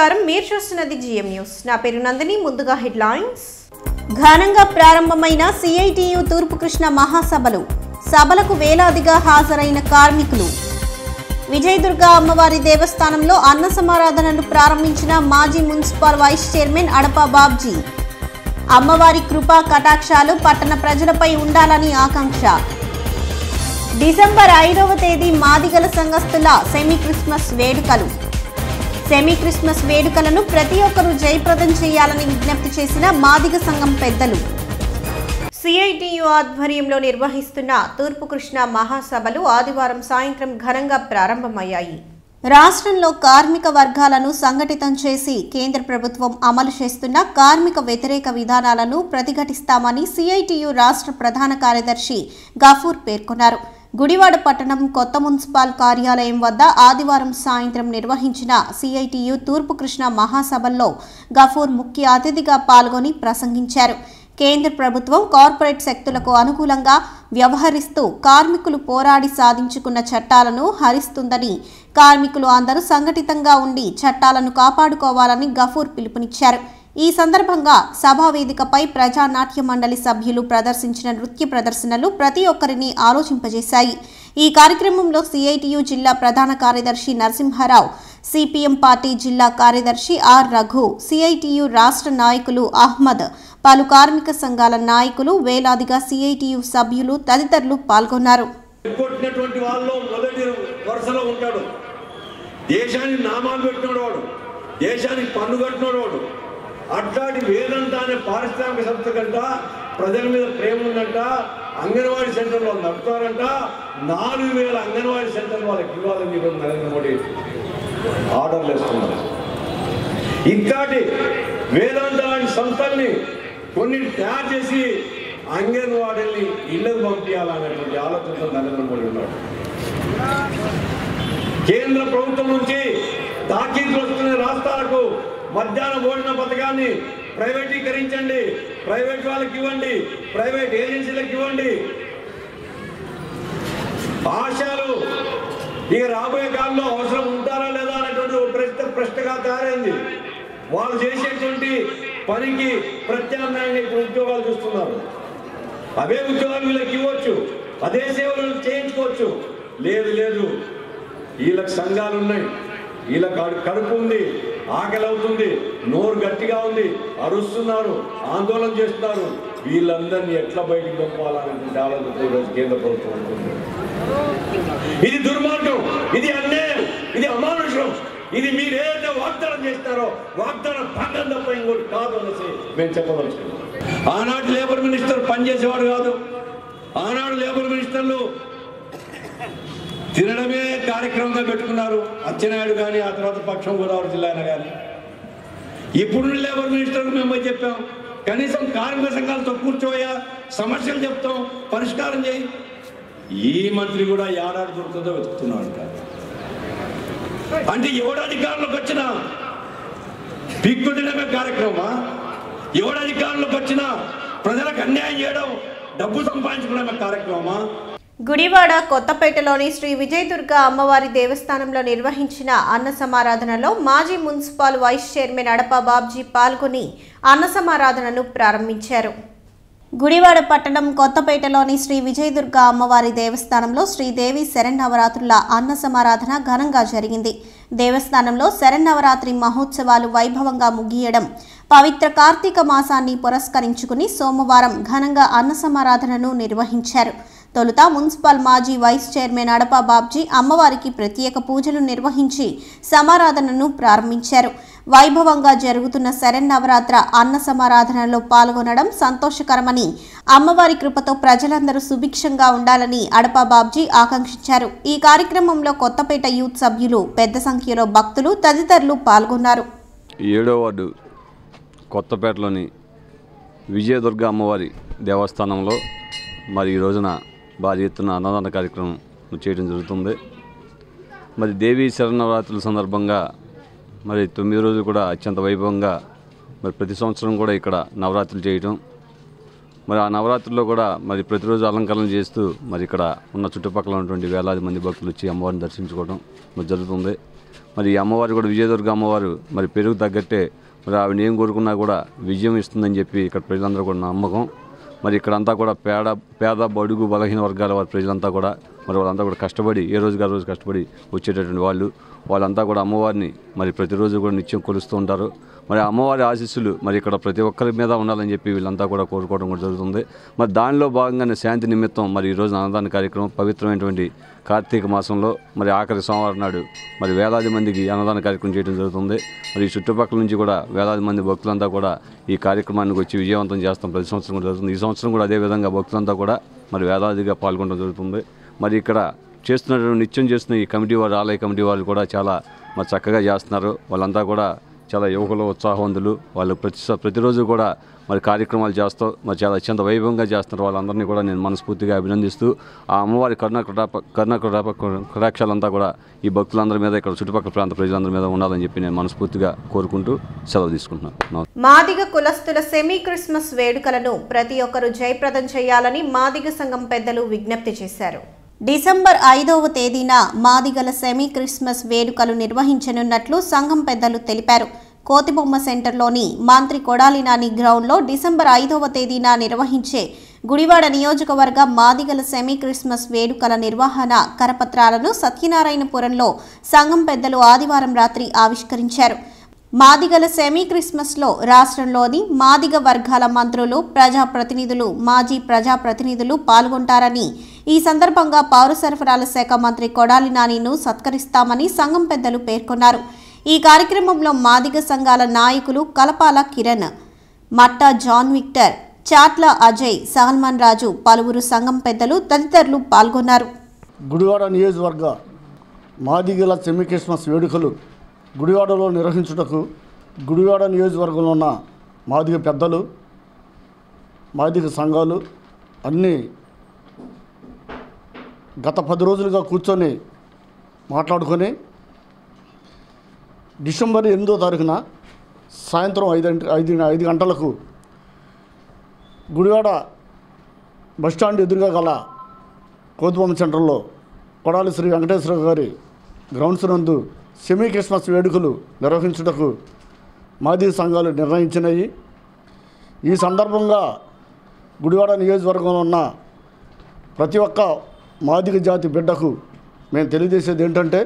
నమస్కారం మీరు చూస్తున్నది జిఎం న్యూస్ నా పేరు నందిని ముందుగా హెడ్లైన్స్ ఘనంగా ప్రారంభమైన సిఐటియు తూర్పు కృష్ణ మహాసభలు సభలకు వేలాదిగా హాజరైన కార్మికులు విజయదుర్గ అమ్మవారి దేవస్థానంలో అన్న సమారాధనలు ప్రారంభించిన మాజీ municipal vice chairman Adapa Babji అమ్మవారి కృపా కటాక్షాలు పట్టణ ప్రజలపై ఉండాలని ఆకాంక్ష డిసెంబర్ ఐదవ తేదీ మాదిగల సంఘస్థుల సెమీ క్రిస్మస్ వేడుకలు సెమీ క్రిస్మస్ వేడుకలను ప్రతి ఒక్కరూ జయప్రదం చేయాలని విజ్ఞప్తి చేసిన మాదిగ సంఘం పెద్దలు సిఐటియు ఆధ్వర్యంలో నిర్వహిస్తున్న తూర్పు కృష్ణ మహాసభలు ఆదివారం సాయంత్రం ఘనంగా ప్రారంభమయ్యాయి రాష్ట్రంలో కార్మిక వర్గాలను సంఘటితం చేసి కేంద్ర ప్రభుత్వం అమలు చేస్తున్న కార్మిక వ్యతిరేక విధానాలను ప్రతిఘటిస్తామని సిఐటియు రాష్ట్ర ప్రధాన కార్యదర్శి గఫూర్ పేర్కొన్నారు గుడివాడ పట్టణం కొత్త మున్సిపల్ కార్యాలయం వద్ద ఆదివారం సాయంత్రం నిర్వహించిన సిఐటియు తూర్పు కృష్ణ మహాసభల్లో గఫూర్ ముఖ్య అతిథిగా పాల్గొని ప్రసంగించారు కేంద్ర ప్రభుత్వం కార్పొరేట్ శక్తులకు అనుకూలంగా వ్యవహరిస్తూ కార్మికులు పోరాడి సాధించుకున్న చట్టాలను హరిస్తుందని కార్మికులు అందరూ సంఘటితంగా ఉండి చట్టాలను కాపాడుకోవాలని గఫూర్ పిలుపునిచ్చారు ఈ సందర్భంగా సభా వేదికపై ప్రజానాట్య మండలి సభ్యులు ప్రదర్శించిన నృత్య ప్రదర్శనలు ప్రతి ఒక్కరిని ఆలోచింపజేశాయి ఈ కార్యక్రమంలో సిఐటియు జిల్లా ప్రధాన కార్యదర్శి నరసింహారావు సిపిఎం పార్టీ జిల్లా కార్యదర్శి ఆర్ రఘు సిఐటియు రాష్ట్ర నాయకులు అహ్మద్ పలు కార్మిక సంఘాల నాయకులు వేలాదిగా సిఐటియు సభ్యులు తదితరులు పాల్గొన్నారు కొట్టినటువంటి వాళ్ళలో మొదటి వరుసలో ఉంటాడు దేశానికి నామాలు పెట్టినోడు వాడు దేశానికి పన్ను కట్టినోడు వాడు అట్లాంటి వేదంత అనే పారిశ్రామిక సంస్థ కంట ప్రజల మీద ప్రేమ ఉందంట అంగన్వాడీ సెంటర్లు వాళ్ళు నడుపుతారంట నాలుగు వేల అంగన్వాడీ సెంటర్లు వాళ్ళకి ఇవ్వాలని చెప్పి నరేంద్ర మోడీ ఆర్డర్లు ఇస్తున్నారు ఇట్లాంటి వేదాంత లాంటి సంస్థల్ని కొన్ని తయారు చేసి అంగన్వాడీని ఇళ్లకు పంపించాలనేటువంటి ఆలోచనతో నరేంద్ర మోడీ ఉన్నాడు కేంద్ర ప్రభుత్వం నుంచి తాకీదులు వస్తున్న రాష్ట్రాలకు మధ్యాహ్న భోజన పథకాన్ని ప్రైవేటీకరించండి ప్రైవేట్ వాళ్ళకి ఇవ్వండి ప్రైవేట్ ఏజెన్సీలకు ఇవ్వండి ఆశాలు ఇక రాబోయే కాలంలో అవసరం ఉంటారా లేదా అనేటువంటి ఒక ప్రశ్న ప్రశ్నగా తయారైంది వాళ్ళు చేసేటువంటి పనికి ప్రత్యామ్నాయంగా ఇప్పుడు ఉద్యోగాలు చూస్తున్నారు అవే ఉద్యోగాలు వీళ్ళకి ఇవ్వచ్చు అదే సేవలు చేయించుకోవచ్చు లేదు లేదు వీళ్ళకి సంఘాలు ఉన్నాయి వీళ్ళకి కడు- కడుపు ఉంది ఆకలి అవుతుంది నోరు గట్టిగా ఉంది అరుస్తున్నారు ఆందోళన చేస్తున్నారు వీళ్ళందరినీ ఎట్లా బయటికి పంపాలనేటువంటి ఆలోచనతో ఈరోజు కేంద్ర ప్రభుత్వం ఉంటుంది ఇది దుర్మార్గం ఇది అన్యాయం ఇది అమానుషం ఇది మీరు ఏదైతే వాగ్దానం చేస్తారో వాగ్దానం భంగం తప్ప ఇంకోటి కాదు అనేసి మేము చెప్పదలుచుకున్నాం ఆనాటి లేబర్ మినిస్టర్ పనిచేసేవాడు కాదు ఆనాడు లేబర్ మినిస్టర్లు తినడమే కార్యక్రమంగా పెట్టుకున్నారు అచ్చెన్నాయుడు కానీ ఆ తర్వాత పక్షం గోదావరి జిల్లా అయినా కానీ ఇప్పుడు లేబర్ మినిస్టర్కి మేము పోయి చెప్పాం కనీసం కార్మిక సంఘాలతో కూర్చోయా సమస్యలు చెప్తాం పరిష్కారం చేయి ఈ మంత్రి కూడా ఏడాది దొరుకుతుందో వెతుకుతున్నాడు అంటే ఎవడు అధికారంలోకి వచ్చినా పీక్కుంటేనే కార్యక్రమమా ఎవడు అధికారంలోకి వచ్చినా ప్రజలకు అన్యాయం చేయడం డబ్బు సంపాదించుకోవడమే కార్యక్రమమా గుడివాడ కొత్తపేటలోని శ్రీ విజయదుర్గ అమ్మవారి దేవస్థానంలో నిర్వహించిన అన్న సమారాధనలో మాజీ municipal vice chairman Adapa Babji పాల్గొని అన్న సమారాధనను ప్రారంభించారు గుడివాడ పట్టణం కొత్తపేటలోని శ్రీ విజయదుర్గ అమ్మవారి దేవస్థానంలో శ్రీదేవి శరన్నవరాత్రుల అన్న సమారాధన ఘనంగా జరిగింది దేవస్థానంలో శరన్నవరాత్రి మహోత్సవాలు వైభవంగా ముగియడం పవిత్ర కార్తీక మాసాన్ని పురస్కరించుకుని సోమవారం ఘనంగా అన్న సమారాధనను నిర్వహించారు తొలుత మున్సిపల్ మాజీ వైస్ చైర్మన్ అడపా బాబ్జీ అమ్మవారికి ప్రత్యేక పూజలు నిర్వహించి సమారాధనను ప్రారంభించారు వైభవంగా జరుగుతున్న శరన్నవరాత్ర అన్న సమారాధనలో పాల్గొనడం సంతోషకరమని అమ్మవారి కృపతో ప్రజలందరూ సుభిక్షంగా ఉండాలని అడపా బాబ్జీ ఆకాంక్షించారు ఈ కార్యక్రమంలో కొత్తపేట యూత్ సభ్యులు పెద్ద సంఖ్యలో భక్తులు తదితరులు పాల్గొన్నారు ఏడో వార్డు కొత్తపేటలోని విజయదుర్గ అమ్మవారి దేవస్థానంలో మరి ఈ రోజున భారీ ఎత్తున అన్నదాన కార్యక్రమం చేయడం జరుగుతుంది మరి దేవీ శరణవరాత్రుల సందర్భంగా మరి తొమ్మిది రోజులు కూడా అత్యంత వైభవంగా మరి ప్రతి సంవత్సరం కూడా ఇక్కడ నవరాత్రులు చేయటం మరి ఆ నవరాత్రుల్లో కూడా మరి ప్రతిరోజు అలంకరణ చేస్తూ మరి ఇక్కడ ఉన్న చుట్టుపక్కల ఉన్నటువంటి వేలాది మంది భక్తులు వచ్చి అమ్మవారిని దర్శించుకోవడం మరి జరుగుతుంది మరి ఈ అమ్మవారు కూడా విజయదుర్గ అమ్మవారు మరి పెరుగు తగ్గట్టే మరి ఆవిడ ఏం కోరుకున్నా కూడా విజయం ఇస్తుందని చెప్పి ఇక్కడ ప్రజలందరూ కూడా నమ్మకం మరి ఇక్కడంతా కూడా పేద పేద బడుగు బలహీన వర్గాల వారి ప్రజలంతా కూడా మరి వాళ్ళంతా కూడా కష్టపడి ఏ రోజుగా రోజు కష్టపడి వచ్చేటటువంటి వాళ్ళు వాళ్ళంతా కూడా అమ్మవారిని మరి ప్రతిరోజు కూడా నిత్యం కొలుస్తూ ఉంటారు మరి ఆ అమ్మవారి ఆశీస్సులు మరి ఇక్కడ ప్రతి ఒక్కరి మీద ఉండాలని చెప్పి వీళ్ళంతా కూడా కోరుకోవడం కూడా జరుగుతుంది మరి దానిలో భాగంగానే శాంతి నిమిత్తం మరి ఈ రోజు అన్నదాన కార్యక్రమం పవిత్రమైనటువంటి కార్తీక మాసంలో మరి ఆఖరి సోమవారం నాడు మరి వేలాది మందికి అన్నదాన కార్యక్రమం చేయడం జరుగుతుంది మరి ఈ చుట్టుపక్కల నుంచి కూడా వేలాది మంది భక్తులంతా కూడా ఈ కార్యక్రమానికి వచ్చి విజయవంతం చేస్తాం ప్రతి సంవత్సరం కూడా జరుగుతుంది ఈ సంవత్సరం కూడా అదే విధంగా భక్తులంతా కూడా మరి వేలాదిగా పాల్గొనడం జరుగుతుంది మరి ఇక్కడ చేస్తున్నటువంటి నిత్యం చేస్తున్న ఈ కమిటీ వారు ఆలయ కమిటీ వాళ్ళు కూడా చాలా మరి చక్కగా చేస్తున్నారు వాళ్ళంతా కూడా చాలా యువకులు ఉత్సాహవంతులు వాళ్ళు ప్రతి ప్రతిరోజు కూడా మరి కార్యక్రమాలు చేస్తూ మరి చాలా అత్యంత వైభవంగా చేస్తున్నారు వాళ్ళందరినీ కూడా నేను మనస్ఫూర్తిగా అభినందిస్తూ ఆ అమ్మవారి కరుణ కృటాప కరుణ కృటాప కటాక్షాలంతా కూడా ఈ భక్తులందరి మీద ఇక్కడ చుట్టుపక్కల ప్రాంత ప్రజలందరి మీద ఉండాలని చెప్పి నేను మనస్ఫూర్తిగా కోరుకుంటూ సెలవు తీసుకుంటున్నాను నమస్తే. మాదిగ కులస్తుల సెమీ క్రిస్మస్ వేడుకలను ప్రతి ఒక్కరూ జయప్రదం చేయాలని మాదిగ సంఘం పెద్దలు విజ్ఞప్తి చేశారు డిసెంబర్ ఐదవ తేదీన మాదిగల సెమీ క్రిస్మస్ వేడుకలు నిర్వహించనున్నట్లు సంఘం పెద్దలు తెలిపారు కోతిబొమ్మ సెంటర్లోని మంత్రి కొడాలి నాని గ్రౌండ్లో డిసెంబర్ ఐదవ తేదీన నిర్వహించే గుడివాడ నియోజకవర్గ మాదిగల సెమీ క్రిస్మస్ వేడుకల నిర్వహణ కరపత్రాలను సత్యనారాయణపురంలో సంఘం పెద్దలు ఆదివారం రాత్రి ఆవిష్కరించారు మాదిగల సెమీ క్రిస్మస్లో రాష్ట్రంలోని మాదిగ వర్గాల మంత్రులు ప్రజాప్రతినిధులు మాజీ ప్రజాప్రతినిధులు పాల్గొంటారని ఈ సందర్భంగా పౌర సరఫరాల శాఖ మంత్రి కొడాలి నానిను సత్కరిస్తామని సంఘం పెద్దలు పేర్కొన్నారు ఈ కార్యక్రమంలో మాదిగ సంఘాల నాయకులు కలపాల కిరణ్ మట్టా జాన్ విక్టర్ చాట్ల అజయ్ సల్మాన్ రాజు పలువురు సంఘం పెద్దలు తదితరులు పాల్గొన్నారు గుడివాడ నియోజకవర్గ మాదిగల సెమీ క్రిస్మస్ వేడుకలు గుడివాడలో నిర్వహించుటకు గుడివాడ నియోజకవర్గంలో ఉన్న మాదిగ పెద్దలు మాదిగ సంఘాలు అన్నీ గత పది రోజులుగా కూర్చొని మాట్లాడుకొని డిసెంబర్ ఎనిమిదో తారీఖున సాయంత్రం ఐదు ఐదు ఐదు గంటలకు గుడివాడ బస్టాండ్ ఎదురుగా గల కోతిబొమ్మ సెంటర్లో కొడాలి శ్రీ వెంకటేశ్వర గారి గ్రౌండ్స్ నందు సెమీ క్రిస్మస్ వేడుకలు నిర్వహించుటకు మాదీ సంఘాలు నిర్ణయించినాయి ఈ సందర్భంగా గుడివాడ నియోజకవర్గంలో ఉన్న ప్రతి ఒక్క మాదిగ జాతి బిడ్డకు మేము తెలియజేసేది ఏంటంటే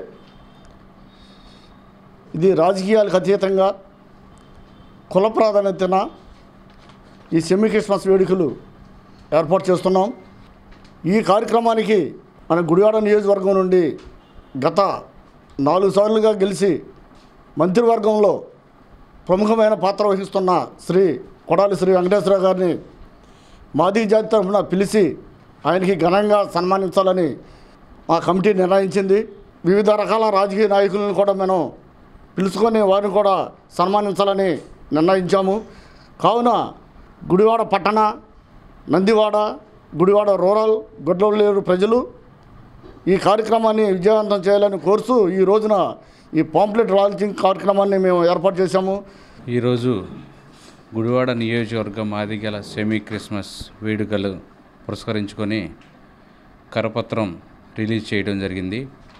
ఇది రాజకీయాలకు అతీతంగా కుల ప్రాధాన్యతన ఈ సెమీ క్రిస్మస్ వేడుకలు ఏర్పాటు చేస్తున్నాం ఈ కార్యక్రమానికి మన గుడివాడ నియోజకవర్గం నుండి గత నాలుగు సార్లుగా గెలిచి మంత్రివర్గంలో ప్రముఖమైన పాత్ర వహిస్తున్న శ్రీ కొడాలి శ్రీ వెంకటేశ్వర గారిని మాదీ జాతి తరఫున పిలిచి ఆయనకి ఘనంగా సన్మానించాలని మా కమిటీ నిర్ణయించింది వివిధ రకాల రాజకీయ నాయకులను కూడా మేము పిలుచుకొని వారిని కూడా సన్మానించాలని నిర్ణయించాము కావున గుడివాడ పట్టణ నందివాడ గుడివాడ రూరల్ గొడ్లలేరు ప్రజలు ఈ కార్యక్రమాన్ని విజయవంతం చేయాలని కోరుతూ ఈ రోజున ఈ పాంప్లెట్ లాంచింగ్ కార్యక్రమాన్ని మేము ఏర్పాటు చేశాము ఈరోజు గుడివాడ నియోజకవర్గ మాదిగల సెమీ క్రిస్మస్ వేడుకలు పురస్కరించుకొని కరపత్రం రిలీజ్ చేయడం జరిగింది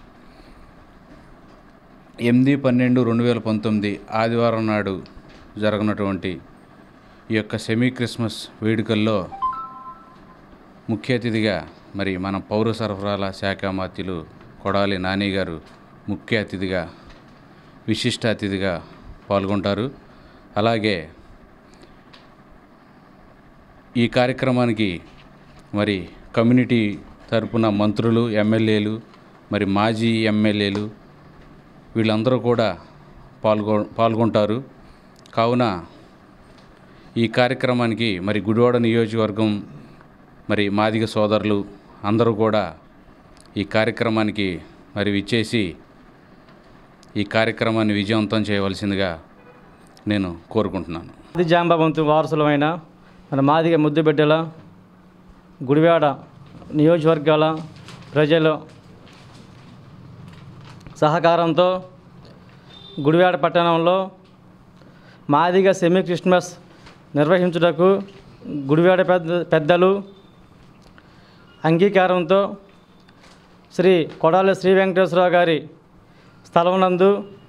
ఎనిమిది పన్నెండు రెండు వేల పంతొమ్మిది ఆదివారం నాడు జరగనటువంటి ఈ యొక్క సెమీ క్రిస్మస్ వేడుకల్లో ముఖ్య అతిథిగా మరి మన పౌర సరఫరాల శాఖ మాత్యులు కొడాలి నాని గారు ముఖ్య అతిథిగా విశిష్ట అతిథిగా పాల్గొంటారు అలాగే ఈ కార్యక్రమానికి మరి కమ్యూనిటీ తరపున మంత్రులు ఎమ్మెల్యేలు మరి మాజీ ఎమ్మెల్యేలు వీళ్ళందరూ కూడా పాల్గొ పాల్గొంటారు కావున ఈ కార్యక్రమానికి మరి గుడివాడ నియోజకవర్గం మరి మాదిగ సోదరులు అందరూ కూడా ఈ కార్యక్రమానికి మరి విచ్చేసి ఈ కార్యక్రమాన్ని విజయవంతం చేయవలసిందిగా నేను కోరుకుంటున్నాను ఆది జాంబవంతు వారసులమైన మన మాదిగ ముద్దుబిడ్డల గుడివాడ నియోజకవర్గాల ప్రజలు సహకారంతో గుడివాడ పట్టణంలో మాదిగ సెమీ క్రిస్మస్ నిర్వహించుటకు గుడివాడ పెద్ద పెద్దలు అంగీకారంతో శ్రీ కొడాలి శ్రీ వెంకటేశ్వరరావు గారి స్థలం నందు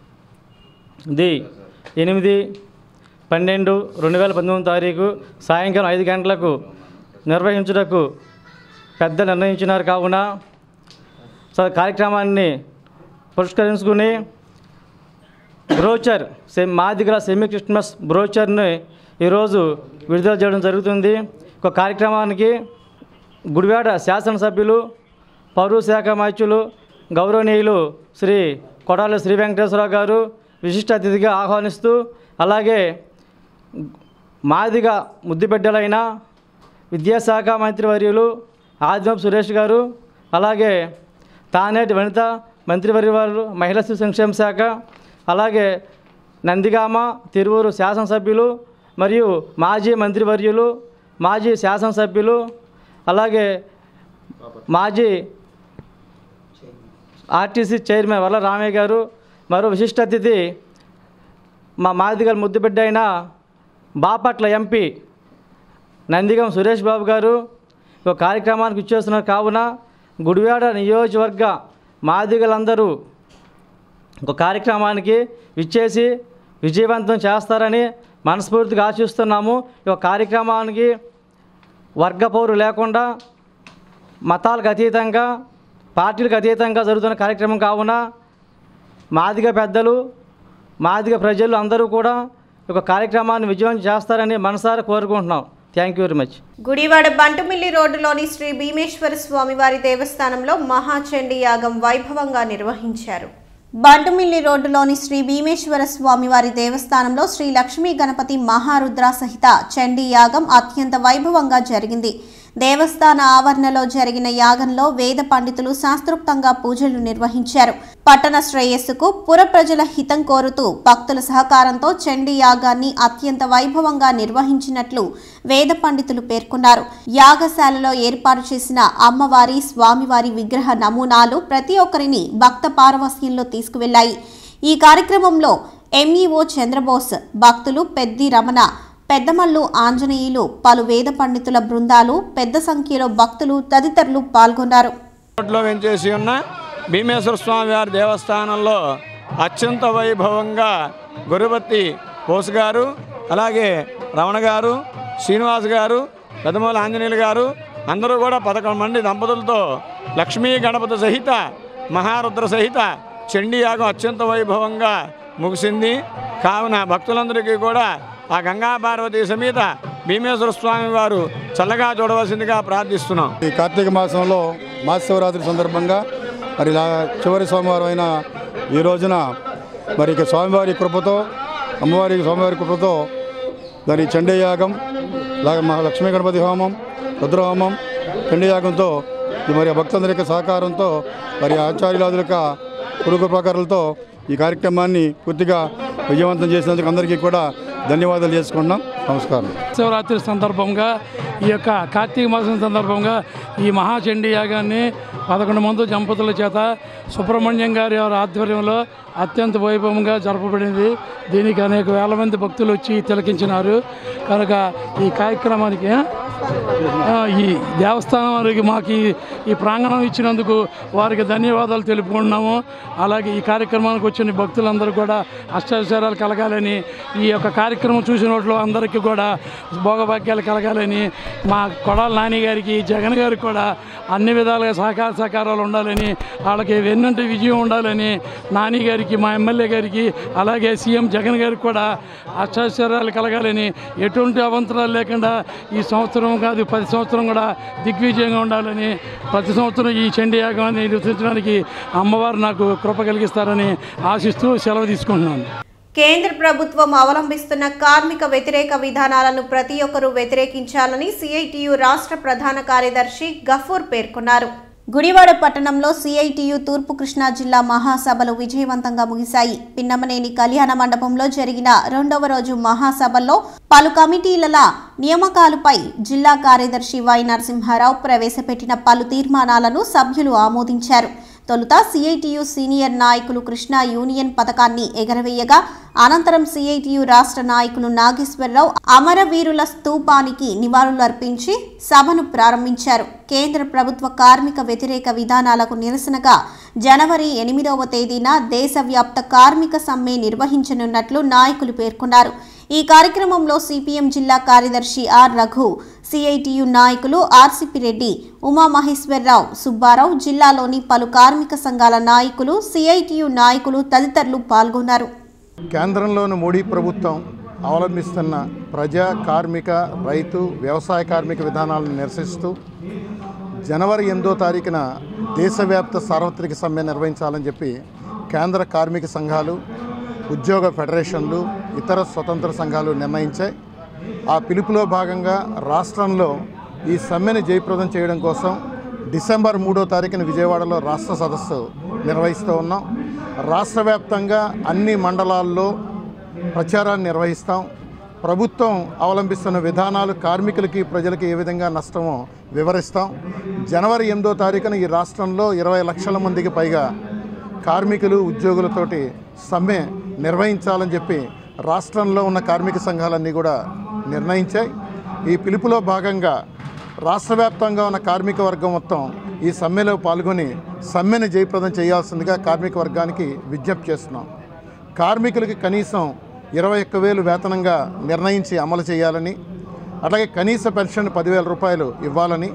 ది ఎనిమిది పన్నెండు రెండు వేల పంతొమ్మిది తారీఖు సాయంకాలం ఐదు గంటలకు నిర్వహించుటకు పెద్ద నిర్ణయించినారు కావున సో కార్యక్రమాన్ని పురస్కరించుకుని బ్రోచర్ సెమ్ మాదిగల సెమీ క్రిస్మస్ బ్రోచర్ని ఈరోజు విడుదల చేయడం జరుగుతుంది ఒక కార్యక్రమానికి గుడివాడ శాసనసభ్యులు పౌర శాఖ మంత్రులు గౌరవనీయులు శ్రీ కొడాలి శ్రీ వెంకటేశ్వరరావు గారు విశిష్ట అతిథిగా ఆహ్వానిస్తూ అలాగే మాదిగ ముద్దుబిడ్డలైన విద్యాశాఖ మంత్రివర్యులు ఆదిమపు సురేష్ గారు అలాగే తానేటి వనిత మంత్రివర్య వారు మహిళా శిశు సంక్షేమ శాఖ అలాగే నందిగామ తిరువూరు శాసనసభ్యులు మరియు మాజీ మంత్రివర్యులు మాజీ శాసనసభ్యులు అలాగే మాజీ ఆర్టీసీ చైర్మన్ వల్ల రామయ్య గారు మరో విశిష్ట అతిథి మా మాదిగల ముద్దుబిడ్డ అయిన బాపట్ల ఎంపీ నందిగం సురేష్ బాబు గారు ఒక కార్యక్రమానికి ఇచ్చేస్తున్నారు కావున గుడివాడ నియోజకవర్గ మాదిగలందరూ ఒక కార్యక్రమానికి ఇచ్చేసి విజయవంతం చేస్తారని మనస్ఫూర్తిగా ఆశిస్తున్నాము ఈ యొక్క కార్యక్రమానికి వర్గ పౌరు లేకుండా మతాలకు అతీతంగా పార్టీలకు అతీతంగా జరుగుతున్న కార్యక్రమం కావున మాదిగ పెద్దలు మాదిగ ప్రజలు అందరూ కూడా ఈ యొక్క కార్యక్రమాన్ని విజయవంతం చేస్తారని మనసారా కోరుకుంటున్నాం thank you very much Gudivada Bantumilli రోడ్డులోని శ్రీ భీమేశ్వర స్వామివారి దేవస్థానంలో మహాచండీ యాగం వైభవంగా నిర్వహించారు బంటుమిల్లి రోడ్డులోని శ్రీ భీమేశ్వర స్వామివారి దేవస్థానంలో శ్రీ లక్ష్మీ గణపతి మహారుద్ర సహిత చండీ యాగం అత్యంత వైభవంగా జరిగింది దేవస్థాన ఆవరణలో జరిగిన యాగంలో వేద పండితులు శాస్త్రోక్తంగా పూజలు నిర్వహించారు పట్టణ శ్రేయస్సుకు పుర ప్రజల హితం కోరుతూ భక్తుల సహకారంతో చండీ యాగాన్ని అత్యంత వైభవంగా నిర్వహించినట్లు వేద పండితులు పేర్కొన్నారు యాగశాలలో ఏర్పాటు చేసిన అమ్మవారి స్వామివారి విగ్రహ నమూనాలు ప్రతి ఒక్కరిని భక్త పారవస్యంలో తీసుకువెళ్లాయి ఈ కార్యక్రమంలో ఎంఈఓ చంద్రబోస్ భక్తులు పెద్ది రమణ పెద్దమల్లు ఆంజనేయులు పలు వేద పండితుల బృందాలు పెద్ద సంఖ్యలో భక్తులు తదితరులు పాల్గొన్నారు రోడ్లో వెంచేసి ఉన్న భీమేశ్వర స్వామి వారి దేవస్థానంలో అత్యంత వైభవంగా గురుబత్తి బోస్ గారు అలాగే రమణ గారు శ్రీనివాస్ గారు పెద్దమూల ఆంజనేయులు గారు అందరూ కూడా పదకొండు మంది దంపతులతో లక్ష్మీ గణపతి సహిత మహారుద్ర సహిత చండీ యాగం అత్యంత వైభవంగా ముగిసింది కావున భక్తులందరికీ కూడా ఆ గంగా పార్వతి సమేత భీమేశ్వర స్వామి వారు చల్లగా చూడవలసిందిగా ప్రార్థిస్తున్నాం ఈ కార్తీక మాసంలో మహాశివరాత్రి సందర్భంగా మరి ఇలా చివరి సోమవారం అయిన ఈ రోజున మరి ఇక స్వామివారి కృపతో అమ్మవారి స్వామివారి కృపతో దాని చండీయాగం అలాగే మా లక్ష్మీ గణపతి హోమం రుద్రహోమం చండీయాగంతో ఈ మరి భక్తులందరి యొక్క సహకారంతో మరి ఆచార్యుల యొక్క పురుగు ప్రకారాలతో ఈ కార్యక్రమాన్ని పూర్తిగా విజయవంతం చేసినందుకు అందరికీ కూడా ధన్యవాదాలు చేసుకుంటున్నాం నమస్కారం శివరాత్రి సందర్భంగా ఈ యొక్క కార్తీక మాసం సందర్భంగా ఈ మహాచండీ యాగాన్ని పదకొండు మంది దంపతుల చేత సుబ్రహ్మణ్యం గారి వారి ఆధ్వర్యంలో అత్యంత వైభవంగా జరపబడింది దీనికి అనేక వేల మంది భక్తులు వచ్చి తిలకించినారు కనుక ఈ కార్యక్రమానికి ఆ, ఈ దేవస్థానం వారికి మాకు ఈ- ఈ ప్రాంగణం ఇచ్చినందుకు వారికి ధన్యవాదాలు తెలుపుకుంటున్నాము అలాగే ఈ కార్యక్రమానికి వచ్చిన భక్తులందరూ కూడా అష్టాచారాలు కలగాలని ఈ యొక్క కార్యక్రమం చూసిన వాటిలో అందరికీ కూడా భోగభాగ్యాలు కలగాలని మా కొడాల నాని గారికి జగన్ గారికి కూడా అన్ని విధాలుగా సహకార సహకారాలు ఉండాలని వాళ్ళకి వెన్నంటి విజయం ఉండాలని నాని గారికి మా ఎమ్మెల్యే గారికి అలాగే సీఎం జగన్ గారికి కూడా అష్టాచారాలు కలగాలని ఎటువంటి అవంతరాలు లేకుండా ఈ సంవత్సరం కాదు పది సంవత్సరం కూడా దిగ్విజయంగా ఉండాలని ప్రతి సంవత్సరం ఈ చండీ యాగాన్ని నిర్వహించడానికి అమ్మవారు నాకు కృప కలిగిస్తారని ఆశిస్తూ సెలవు తీసుకుంటున్నాను కేంద్ర ప్రభుత్వం అవలంబిస్తున్న కార్మిక వ్యతిరేక విధానాలను ప్రతి ఒక్కరూ వ్యతిరేకించాలని సిఐటియు రాష్ట్ర ప్రధాన కార్యదర్శి గఫూర్ పేర్కొన్నారు గుడివాడ పట్టణంలో సిఐటియు తూర్పు కృష్ణా జిల్లా మహాసభలు విజయవంతంగా ముగిశాయి పిన్నమనేని కళ్యాణ మండపంలో జరిగిన రెండవ రోజు మహాసభల్లో పలు కమిటీల నియామకాలపై జిల్లా కార్యదర్శి వై నరసింహారావు ప్రవేశపెట్టిన పలు తీర్మానాలను సభ్యులు ఆమోదించారు తొలుత సిఐటియు సీనియర్ నాయకులు కృష్ణ యూనియన్ పథకాన్ని ఎగరవేయగా అనంతరం సిఐటియు రాష్ట్ర నాయకులు నాగేశ్వరరావు అమరవీరుల స్తూపానికి నివాళులర్పించి సభను ప్రారంభించారు కేంద్ర ప్రభుత్వ కార్మిక వ్యతిరేక విధానాలకు నిరసనగా జనవరి ఎనిమిదవ తేదీన దేశవ్యాప్త కార్మిక సమ్మె నిర్వహించనున్నట్లు నాయకులు పేర్కొన్నారు ఈ కార్యక్రమంలో సిపిఎం జిల్లా కార్యదర్శి ఆర్ రఘు సిఐటియు నాయకులు ఆర్సిపి రెడ్డి ఉమామహేశ్వరరావు సుబ్బారావు జిల్లాలోని పలు కార్మిక సంఘాల నాయకులు సిఐటియు నాయకులు తదితరులు పాల్గొన్నారు కేంద్రంలోని మోడీ ప్రభుత్వం అవలంబిస్తున్న ప్రజా కార్మిక రైతు వ్యవసాయ కార్మిక విధానాలను నిరసిస్తూ జనవరి ఎనిమిదో తారీఖున దేశవ్యాప్త సార్వత్రిక సమ్మె నిర్వహించాలని చెప్పి కేంద్ర కార్మిక సంఘాలు ఉద్యోగ ఫెడరేషన్లు ఇతర స్వతంత్ర సంఘాలు నిర్ణయించాయి ఆ పిలుపులో భాగంగా రాష్ట్రంలో ఈ సమ్మెను జయప్రదం చేయడం కోసం డిసెంబర్ మూడో తారీఖున విజయవాడలో రాష్ట్ర సదస్సు నిర్వహిస్తూ ఉన్నాం రాష్ట్ర వ్యాప్తంగా అన్ని మండలాల్లో ప్రచారాన్ని నిర్వహిస్తాం ప్రభుత్వం అవలంబిస్తున్న విధానాలు కార్మికులకి ప్రజలకి ఏ విధంగా నష్టమో వివరిస్తాం జనవరి ఎనిమిదో తారీఖున ఈ రాష్ట్రంలో ఇరవై లక్షల మందికి పైగా కార్మికులు ఉద్యోగులతోటి సమ్మె నిర్వహించాలని చెప్పి రాష్ట్రంలో ఉన్న కార్మిక సంఘాలన్నీ కూడా నిర్ణయించాయి ఈ పిలుపులో భాగంగా రాష్ట్ర వ్యాప్తంగా ఉన్న కార్మిక వర్గం మొత్తం ఈ సమ్మెలో పాల్గొని సమ్మెను జయప్రదం చేయాల్సిందిగా కార్మిక వర్గానికి విజ్ఞప్తి చేస్తున్నాం కార్మికులకి కనీసం ఇరవై ఒక్క వేలు వేతనంగా నిర్ణయించి అమలు చేయాలని అలాగే కనీస పెన్షన్ పదివేల రూపాయలు ఇవ్వాలని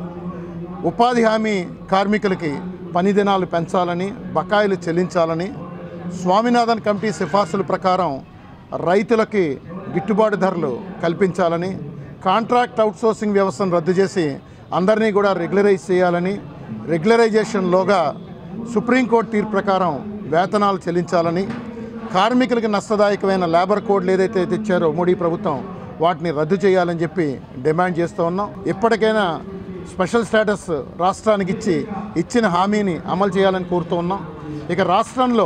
ఉపాధి హామీ కార్మికులకి పని దినాలు పెంచాలని బకాయిలు చెల్లించాలని స్వామినాథన్ కమిటీ సిఫార్సుల ప్రకారం రైతులకి గిట్టుబాటు ధరలు కల్పించాలని కాంట్రాక్ట్ అవుట్సోర్సింగ్ వ్యవస్థను రద్దు చేసి అందరినీ కూడా రెగ్యులరైజ్ చేయాలని రెగ్యులరైజేషన్లోగా సుప్రీంకోర్టు తీర్పు ప్రకారం వేతనాలు చెల్లించాలని కార్మికులకు నష్టదాయకమైన లేబర్ కోడ్లు ఏదైతే తెచ్చారో మోడీ ప్రభుత్వం వాటిని రద్దు చేయాలని చెప్పి డిమాండ్ చేస్తూ ఉన్నాం ఇప్పటికైనా స్పెషల్ స్టేటస్ రాష్ట్రానికి ఇచ్చి ఇచ్చిన హామీని అమలు చేయాలని కోరుతూ ఉన్నాం ఇక రాష్ట్రంలో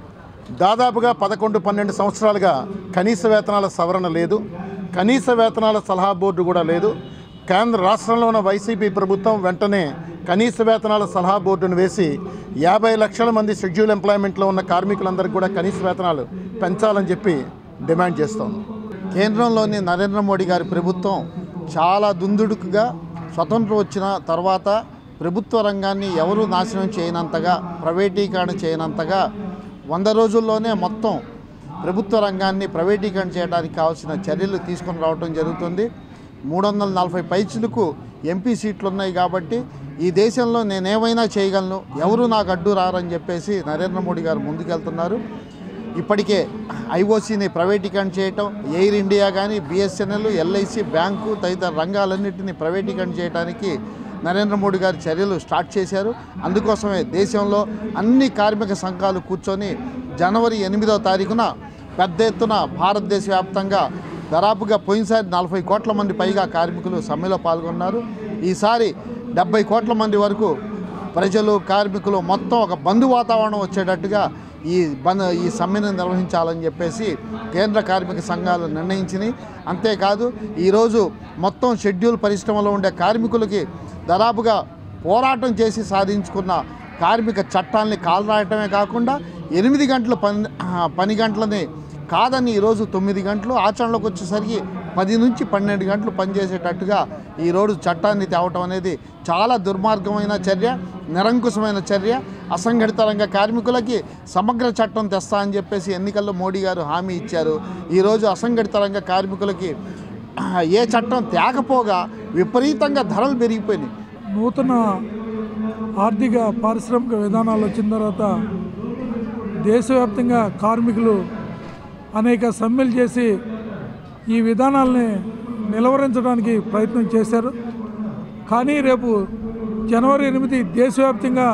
దాదాపుగా పదకొండు పన్నెండు సంవత్సరాలుగా కనీస వేతనాల సవరణ లేదు కనీస వేతనాల సలహా బోర్డు కూడా లేదు కేంద్ర రాష్ట్రంలో ఉన్న వైసీపీ ప్రభుత్వం వెంటనే కనీస వేతనాల సలహా బోర్డును వేసి యాభై లక్షల మంది షెడ్యూల్ ఎంప్లాయ్మెంట్లో ఉన్న కార్మికులందరికీ కూడా కనీస వేతనాలు పెంచాలని చెప్పి డిమాండ్ చేస్తాం కేంద్రంలోని నరేంద్ర మోడీ గారి ప్రభుత్వం చాలా దుందుడుకుగా స్వతంత్రం వచ్చిన తర్వాత ప్రభుత్వ రంగాన్ని ఎవరు నాశనం చేయనంతగా ప్రైవేటీకరణ చేయనంతగా వంద రోజుల్లోనే మొత్తం ప్రభుత్వ రంగాన్ని ప్రైవేటీకరణ చేయడానికి కావాల్సిన చర్యలు తీసుకొని రావడం జరుగుతుంది మూడు వందల నలభై పైచులకు ఎంపీ సీట్లు ఉన్నాయి కాబట్టి ఈ దేశంలో నేనేమైనా చేయగలను ఎవరు నాకు అడ్డు రారని చెప్పేసి నరేంద్ర మోడీ గారు ముందుకెళ్తున్నారు ఇప్పటికే ఐఓసీని ప్రైవేటీకరణ చేయటం ఎయిర్ ఇండియా కానీ బిఎస్ఎన్ఎల్ ఎల్ఐసి బ్యాంకు తదితర రంగాలన్నింటినీ ప్రైవేటీకరణ చేయడానికి నరేంద్ర మోడీ గారు చర్యలు స్టార్ట్ చేశారు అందుకోసమే దేశంలో అన్ని కార్మిక సంఘాలు కూర్చొని జనవరి ఎనిమిదవ తారీఖున పెద్ద ఎత్తున భారతదేశ వ్యాప్తంగా దాదాపుగా పోయినసారి నలభై కోట్ల మంది పైగా కార్మికులు సమ్మెలో పాల్గొన్నారు ఈసారి డెబ్బై కోట్ల మంది వరకు ప్రజలు కార్మికులు మొత్తం ఒక బంధు వాతావరణం వచ్చేటట్టుగా ఈ బంద్ ఈ సమ్మెను నిర్వహించాలని చెప్పేసి కేంద్ర కార్మిక సంఘాలు నిర్ణయించినాయి అంతేకాదు ఈరోజు మొత్తం షెడ్యూల్ పరిశ్రమలో ఉండే కార్మికులకి దాదాపుగా పోరాటం చేసి సాధించుకున్న కార్మిక చట్టాలని కాలరాయటమే కాకుండా ఎనిమిది గంటల పని పని గంటలని కాదని ఈరోజు తొమ్మిది గంటలు ఆచరణలోకి వచ్చేసరికి పది నుంచి పన్నెండు గంటలు పనిచేసేటట్టుగా ఈరోజు చట్టాన్ని తేవటం అనేది చాలా దుర్మార్గమైన చర్య నిరంకుశమైన చర్య అసంఘటిత రంగ కార్మికులకి సమగ్ర చట్టం తెస్తా అని చెప్పేసి ఎన్నికల్లో మోడీ గారు హామీ ఇచ్చారు ఈరోజు అసంఘటిత రంగ కార్మికులకి ఏ చట్టం తేకపోగా విపరీతంగా ధరలు పెరిగిపోయినాయి నూతన ఆర్థిక పారిశ్రామిక విధానాలు వచ్చిన తర్వాత దేశవ్యాప్తంగా కార్మికులు అనేక సమ్మెలు చేసి ఈ విధానాలని నిలవరించడానికి ప్రయత్నం చేశారు కానీ రేపు జనవరి ఎనిమిది దేశవ్యాప్తంగా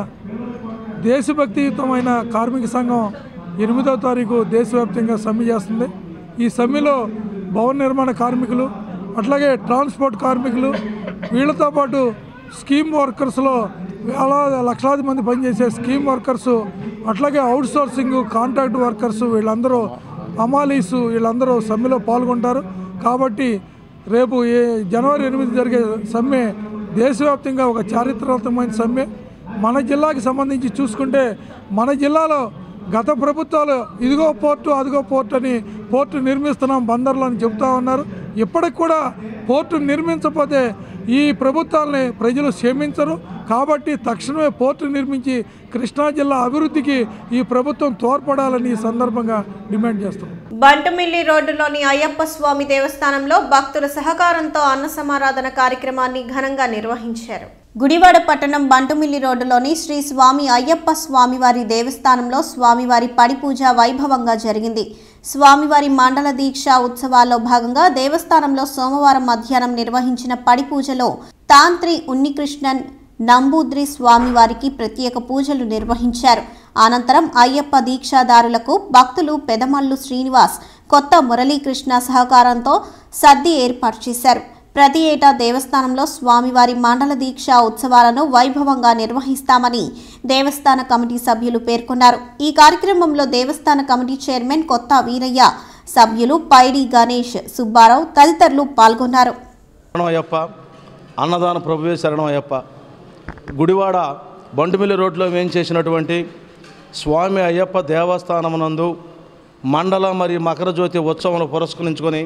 దేశభక్తియుతమైన కార్మిక సంఘం ఎనిమిదవ తారీఖు దేశవ్యాప్తంగా సమ్మె చేస్తుంది ఈ సమ్మెలో భవన నిర్మాణ కార్మికులు అట్లాగే ట్రాన్స్పోర్ట్ కార్మికులు వీళ్ళతో పాటు స్కీమ్ వర్కర్స్లో వేలాది లక్షలాది మంది పనిచేసే స్కీమ్ వర్కర్స్ అట్లాగే అవుట్ సోర్సింగ్ కాంట్రాక్ట్ వర్కర్స్ వీళ్ళందరూ అమాలీసు వీళ్ళందరూ సమ్మెలో పాల్గొంటారు కాబట్టి రేపు ఏ జనవరి ఎనిమిది జరిగే సమ్మె దేశవ్యాప్తంగా ఒక చారిత్రాత్మకమైన సమ్మె మన జిల్లాకి సంబంధించి చూసుకుంటే మన జిల్లాలో గత ప్రభుత్వాలు ఇదిగో పోర్టు అదిగో పోర్టు అని పోర్టు నిర్మిస్తున్నాం బందర్లో అని చెబుతా ఉన్నారు ఇప్పటికి కూడా పోర్టు నిర్మించకపోతే ఈ ప్రభుత్వాలని ప్రజలు క్షమించరు కాబట్టి తక్షణమే పోర్టు నిర్మించి కృష్ణా జిల్లా అభివృద్ధికి ఈ ప్రభుత్వం తోడ్పడాలని ఈ సందర్భంగా డిమాండ్ చేస్తున్నాం బంటుమిల్లి రోడ్డులోని అయ్యప్ప స్వామి దేవస్థానంలో భక్తుల సహకారంతో అన్న సమారాధన కార్యక్రమాన్ని ఘనంగా నిర్వహించారు గుడివాడ పట్టణం బంటుమిల్లి రోడ్డులోని శ్రీ స్వామి అయ్యప్ప స్వామివారి దేవస్థానంలో స్వామివారి పడి పూజ వైభవంగా జరిగింది స్వామివారి మండల దీక్ష ఉత్సవాల్లో భాగంగా దేవస్థానంలో సోమవారం మధ్యాహ్నం నిర్వహించిన పడి పూజలో తాంత్రి ఉన్నికృష్ణన్ నంబూద్రి స్వామివారికి ప్రత్యేక పూజలు నిర్వహించారు అనంతరం అయ్యప్ప దీక్షాదారులకు భక్తులు పెదమల్లు శ్రీనివాస్ కొత్త మురళీకృష్ణ సహకారంతో సద్ది ఏర్పాటు చేశారు ప్రతి ఏటా దేవస్థానంలో స్వామివారి మండల దీక్ష ఉత్సవాలను వైభవంగా నిర్వహిస్తామని దేవస్థాన కమిటీ సభ్యులు పేర్కొన్నారు ఈ కార్యక్రమంలో దేవస్థాన కమిటీ చైర్మన్ కొత్త వీరయ్య సభ్యులు పైడి గణేష్ సుబ్బారావు తదితరులు పాల్గొన్నారు శరణం అయ్యప్ప అన్నదాన ప్రభువే శరణం అయ్యప్ప గుడివాడ బంటుమిల్లి రోడ్లో వేం చేసినటువంటి స్వామి అయ్యప్ప దేవస్థానమునందు మండల మరియు మకర జ్యోతి ఉత్సవం పురస్కరించుకొని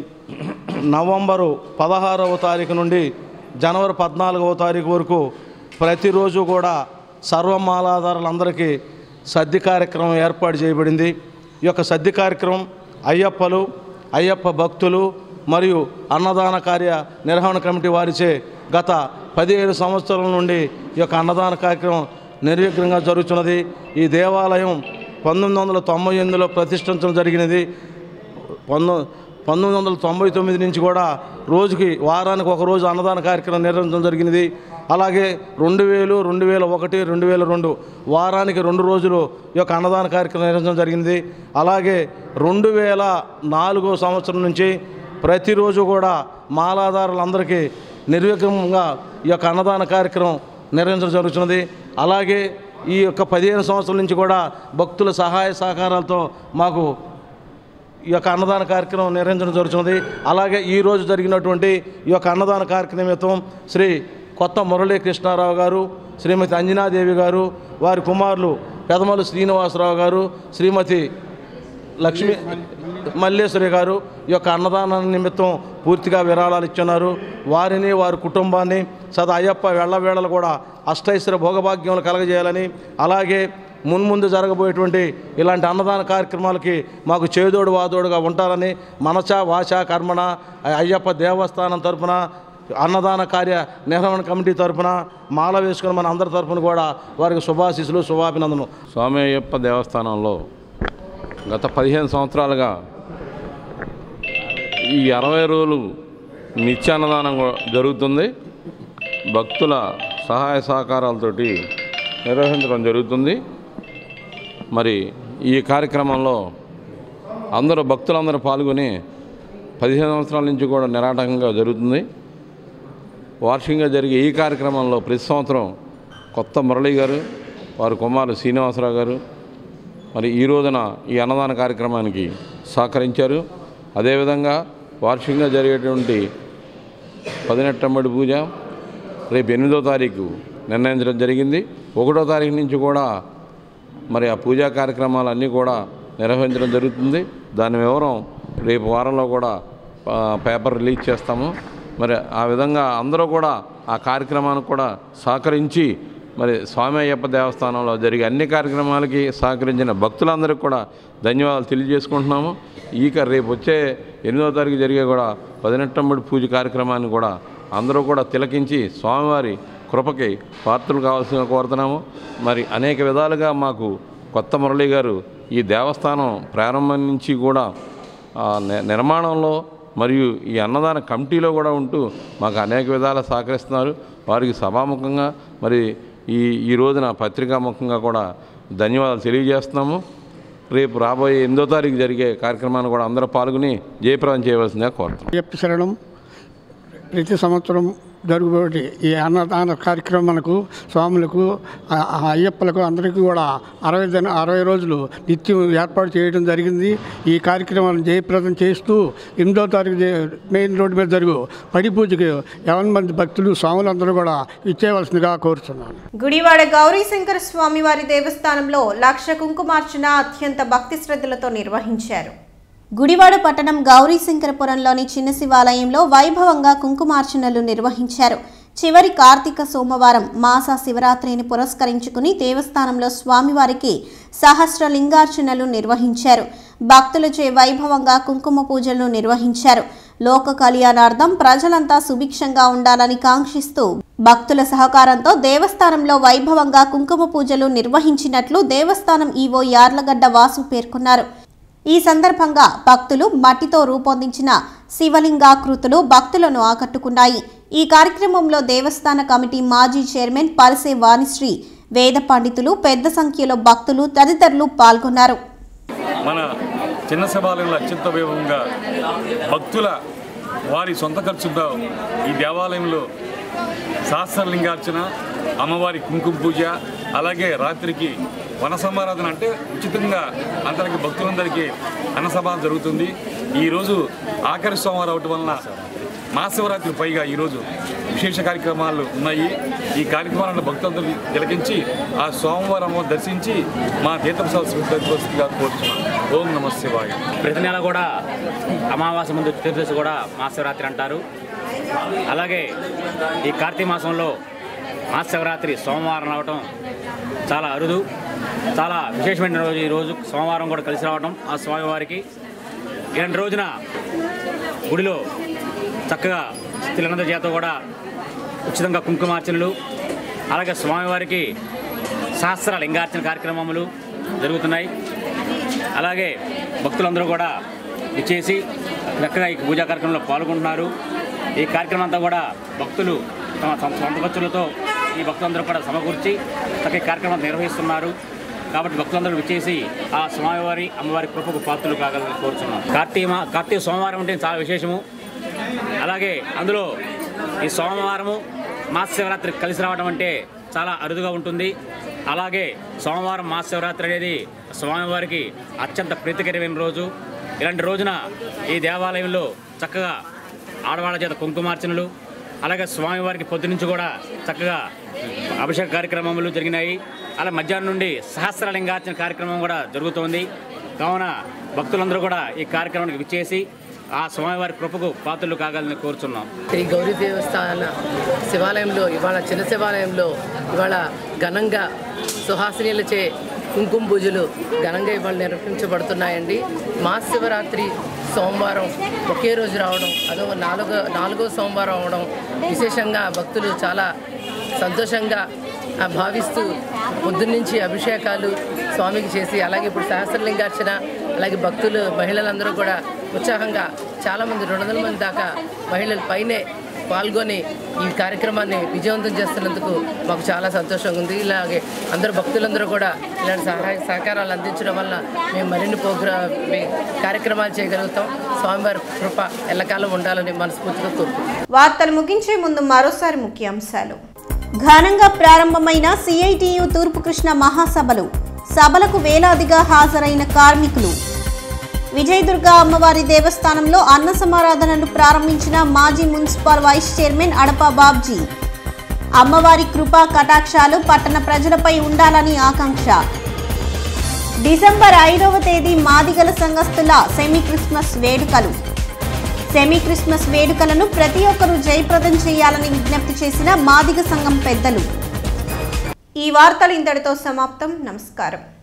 నవంబరు పదహారవ తారీఖు నుండి జనవరి పద్నాలుగవ తారీఖు వరకు ప్రతిరోజు కూడా సర్వమాలాధారులందరికీ సద్ది కార్యక్రమం ఏర్పాటు చేయబడింది ఈ యొక్క సద్ది కార్యక్రమం అయ్యప్పలు అయ్యప్ప భక్తులు మరియు అన్నదాన కార్య నిర్వహణ కమిటీ వారిచే గత పదిహేడు సంవత్సరాల నుండి ఈ యొక్క అన్నదాన కార్యక్రమం నిర్విఘ్నంగా జరుగుతున్నది ఈ దేవాలయం పంతొమ్మిది వందల తొంభై ఎనిమిదిలో ప్రతిష్ఠించడం జరిగినది పంతొ పంతొమ్మిది వందల తొంభై తొమ్మిది నుంచి కూడా రోజుకి వారానికి ఒక రోజు అన్నదాన కార్యక్రమం నిర్వహించడం జరిగినది అలాగే రెండు వేలు రెండు వేల ఒకటి రెండు వేల రెండు వారానికి రెండు రోజులు ఈ యొక్క అన్నదాన కార్యక్రమం నిర్వహించడం జరిగింది అలాగే రెండు వేల నాలుగో సంవత్సరం నుంచి ప్రతిరోజు కూడా మాలాధారులందరికీ నిర్విఘ్నంగా ఈ యొక్క అన్నదాన కార్యక్రమం నిర్వహించడం జరుగుతున్నది అలాగే ఈ యొక్క పదిహేను సంవత్సరాల నుంచి కూడా భక్తుల సహాయ సహకారాలతో మాకు ఈ యొక్క అన్నదాన కార్యక్రమం నిర్వహించడం జరుగుతున్నది అలాగే ఈ రోజు జరిగినటువంటి ఈ యొక్క అన్నదాన కార్యక్రమం శ్రీ కొత్త మురళీ కృష్ణారావు గారు శ్రీమతి అంజనాదేవి గారు వారి కుమారులు పెదమల్లు శ్రీనివాసరావు గారు శ్రీమతి లక్ష్మీ మల్లేశ్వరి గారు ఈ యొక్క అన్నదాన నిమిత్తం పూర్తిగా విరాళాలు ఇచ్చున్నారు వారిని వారి కుటుంబాన్ని సదా అయ్యప్ప వెళ్ళవేళలు కూడా అష్టైశ్వర భోగభాగ్యములు కలగజేయాలని అలాగే మున్ముందు జరగబోయేటువంటి ఇలాంటి అన్నదాన కార్యక్రమాలకి మాకు చేదోడు వాదోడుగా ఉంటారని మనచ వాచ కర్మణ అయ్యప్ప దేవస్థానం తరపున అన్నదాన కార్య నిర్వహణ కమిటీ తరపున మాల వేసుకుని మన అందరి తరపున కూడా వారికి శుభాశీస్సులు శుభాభినందనలు స్వామి అయ్యప్ప దేవస్థానంలో గత పదిహేను సంవత్సరాలుగా ఈ అరవై రోజులు నిత్యాన్నదానం కూడా జరుగుతుంది భక్తుల సహాయ సహకారాలతోటి నిర్వహించడం జరుగుతుంది మరి ఈ కార్యక్రమంలో అందరూ భక్తులందరూ పాల్గొని పదిహేను సంవత్సరాల నుంచి కూడా నిరాటకంగా జరుగుతుంది వార్షికంగా జరిగే ఈ కార్యక్రమంలో ప్రతి సంవత్సరం కొత్త మురళి గారు వారి కుమారులు శ్రీనివాసరావు గారు మరి ఈ రోజున ఈ అన్నదాన కార్యక్రమానికి సహకరించారు అదేవిధంగా వార్షికంగా జరిగేటువంటి పదినెట్టమ్మడి పూజ రేపు ఎనిమిదో తారీఖు నిర్ణయించడం జరిగింది ఒకటో తారీఖు నుంచి కూడా మరి ఆ పూజా కార్యక్రమాలన్నీ కూడా నిర్వహించడం జరుగుతుంది దాని వివరం రేపు వారంలో కూడా ఆ, పేపర్ రిలీజ్ చేస్తాము మరి ఆ విధంగా అందరూ కూడా ఆ కార్యక్రమానికి కూడా సహకరించి మరి స్వామి అయ్యప్ప దేవస్థానంలో జరిగే అన్ని కార్యక్రమాలకి సహకరించిన భక్తులందరికీ కూడా ధన్యవాదాలు తెలియజేసుకుంటున్నాము ఇక రేపు వచ్చే ఎనిమిదవ తారీఖు జరిగే కూడా పదినెట్టంబడి పూజ కార్యక్రమాన్ని కూడా అందరూ కూడా తిలకించి స్వామివారి కృపకి పాత్రలు కావాల్సిన కోరుతున్నాము మరి అనేక విధాలుగా మాకు కొత్త మురళి గారు ఈ దేవస్థానం ప్రారంభం నుంచి కూడా ఆ, ని- నిర్మాణంలో మరియు ఈ అన్నదాన కమిటీలో కూడా ఉంటూ మాకు అనేక విధాల సహకరిస్తున్నారు వారికి సభాముఖంగా మరి ఈ ఈ రోజున పత్రికాముఖంగా కూడా ధన్యవాదాలు తెలియజేస్తున్నాము రేపు రాబోయే ఎనిమిదో తారీఖు జరిగే కార్యక్రమాన్ని కూడా అందరూ పాల్గొని జయప్రదం చేయవలసిందిగా కోరుతున్నాం అయ్యప్ప శరణం ప్రతి సంవత్సరం జరుగుబోటి ఈ అన్నదాన కార్యక్రమాలకు స్వాములకు ఆ ఆ అయ్యప్పలకు అందరికీ కూడా అరవై దిన అరవై రోజులు నిత్యం ఏర్పాటు చేయడం జరిగింది ఈ కార్యక్రమాలను జయప్రదం చేస్తూ ఎనిమిదో తారీఖు జే- మెయిన్ రోడ్డు మీద జరుగు పడి పూజకి యావన్ మంది భక్తులు స్వాములందరూ కూడా ఇచ్చేయవలసిందిగా కోరుతున్నాను గుడివాడ గౌరీశంకర స్వామి వారి దేవస్థానంలో లక్ష కుంకుమార్చన అత్యంత భక్తి శ్రద్ధలతో నిర్వహించారు గుడివాడ పట్టణం గౌరీశంకరపురంలోని చిన్న శివాలయంలో వైభవంగా కుంకుమార్చనలు నిర్వహించారు చివరి కార్తీక సోమవారం మాస శివరాత్రిని పురస్కరించుకుని దేవస్థానంలో స్వామివారికి సహస్ర లింగార్చనలు నిర్వహించారు భక్తులచే వైభవంగా కుంకుమ పూజలు నిర్వహించారు లోక కళ్యాణార్థం ప్రజలంతా సుభిక్షంగా ఉండాలని కాంక్షిస్తూ భక్తుల సహకారంతో దేవస్థానంలో వైభవంగా కుంకుమ పూజలు నిర్వహించినట్లు దేవస్థానం ఈవో యార్లగడ్డ వాసు పేర్కొన్నారు ఈ సందర్భంగా భక్తులు మట్టితో రూపొందించిన శివలింగాకృతులు భక్తులను ఆకట్టుకున్నాయి ఈ కార్యక్రమంలో దేవస్థాన కమిటీ మాజీ చైర్మన్ పరసే వాణిశ్రీ వేద పండితులు పెద్ద సంఖ్యలో భక్తులు తదితరులు పాల్గొన్నారు మన చిన్న శివాలయంలో అత్యంత వైభవంగా భక్తుల వారి సొంత ఖర్చుతో ఈ దేవాలయంలో సహస్రలింగార్చన అమ్మవారి కుంకుమ పూజ అలాగే రాత్రికి వన సమారాధన అంటే ఉచితంగా అందరికి భక్తులందరికీ అన్నసభ జరుగుతుంది ఈరోజు ఆఖరి సోమవారం అవటం వలన మహాశివరాత్రి పైగా ఈరోజు విశేష కార్యక్రమాలు ఉన్నాయి ఈ కార్యక్రమాలను భక్తులందరూ తిలకించి ఆ సోమవారం దర్శించి మా తీర్థప్రసాద స్వీకరించవలసిందిగా కోరుతున్నాం ఓం నమ శివాయ ప్రతి నెల కూడా అమావాస్య ముందు చతుర్దశి కూడా మహాశివరాత్రి అంటారు అలాగే ఈ కార్తీక మాసంలో మహాశివరాత్రి సోమవారం రావటం చాలా అరుదు చాలా విశేషమైన రోజు ఈ రోజు సోమవారం కూడా కలిసి రావటం ఆ స్వామివారికి ఇలాంటి రోజున గుడిలో చక్కగా స్త్రీలందరి చేత కూడా ఉచితంగా కుంకుమార్చనలు అలాగే స్వామివారికి సహస్ర లింగార్చన కార్యక్రమములు జరుగుతున్నాయి అలాగే భక్తులందరూ కూడా ఇచ్చేసి చక్కగా ఈ పూజా కార్యక్రమంలో పాల్గొంటున్నారు ఈ కార్యక్రమం అంతా కూడా భక్తులు తమ సొంత సొంత ఖర్చులతో ఈ భక్తులందరూ కూడా సమకూర్చి చక్కగా ఈ కార్యక్రమం నిర్వహిస్తున్నారు కాబట్టి భక్తులందరూ విచ్చేసి ఆ స్వామివారి అమ్మవారి కృపకు పాత్రలు కాగలని కోరుచున్నాం కార్తీక మా- కార్తీక సోమవారం అంటే చాలా విశేషము అలాగే అందులో ఈ సోమవారము మహాశివరాత్రి కలిసి రావడం అంటే చాలా అరుదుగా ఉంటుంది అలాగే సోమవారం మహాశివరాత్రి అనేది స్వామివారికి అత్యంత ప్రీతికరమైన రోజు ఇలాంటి రోజున ఈ దేవాలయంలో చక్కగా ఆడవాళ్ళ చేత కుంకుమార్చనలు అలాగే స్వామివారికి పొద్దు నుంచి కూడా చక్కగా అభిషేక కార్యక్రమములు జరిగినాయి అలా మధ్యాహ్నం నుండి సహస్రలింగార్చన కార్యక్రమం కూడా జరుగుతోంది కావున భక్తులందరూ కూడా ఈ కార్యక్రమానికి విచ్చేసి ఆ స్వామివారి కృపకు పాత్రలు కాగాలని కోరుచున్నాం శ్రీ గౌరీ దేవస్థాన శివాలయంలో ఇవాళ చిన్న శివాలయంలో ఇవాళ ఘనంగా సుహాసినీలచే కుంకుమ పూజలు ఘనంగా ఇవాళ నిర్వహించబడుతున్నాయండి మహాశివరాత్రి సోమవారం ఒకే రోజు రావడం అదో నాలుగో నాలుగో సోమవారం అవడం విశేషంగా భక్తులు చాలా సంతోషంగా ఆ, భావిస్తూ పొద్దున్నుంచి అభిషేకాలు స్వామికి చేసి అలాగే ఇప్పుడు సహస్రలింగార్చన అలాగే భక్తులు మహిళలందరూ కూడా ఉత్సాహంగా చాలామంది రెండు వందల మంది దాకా మహిళలు పైనే పాల్గొని ఈ కార్యక్రమాన్ని విజయవంతం చేస్తున్నందుకు మాకు చాలా సంతోషంగా ఉంది ఇలాగే అందరూ భక్తులందరూ కూడా ఇలాంటి సహాయ సహకారాలు అందించడం వల్ల మేము మరిన్ని ప్రోగ్రా మీ- కార్యక్రమాలు చేయగలుగుతాం స్వామివారి కృప ఎల్లకాలం ఉండాలని మనస్ఫూర్తిగా కోరుకుంటున్నాం వార్తలు ముగించే ముందు మరోసారి ముఖ్యాంశాలు ఘనంగా ప్రారంభమైన సిఐటియు తూర్పు కృష్ణ మహాసభలు సభలకు వేలాదిగా హాజరైన కార్మికులు విజయదుర్గ అమ్మవారి దేవస్థానంలో అన్న సమారాధనలు ప్రారంభించిన మాజీ municipal vice chairman Adapa Babji అమ్మవారి కృపా కటాక్షాలు పట్టణ ప్రజలపై ఉండాలని ఆకాంక్ష డిసెంబర్ ఐదవ తేదీ మాదిగల సంఘస్థుల సెమీ క్రిస్మస్ వేడుకలు సెమీ క్రిస్మస్ వేడుకలను ప్రతి ఒక్కరూ జయప్రదం చేయాలని విజ్ఞప్తి చేసిన మాదిగ సంఘం పెద్దలు ఈ వార్తలు ఇంతటితో సమాప్తం నమస్కారం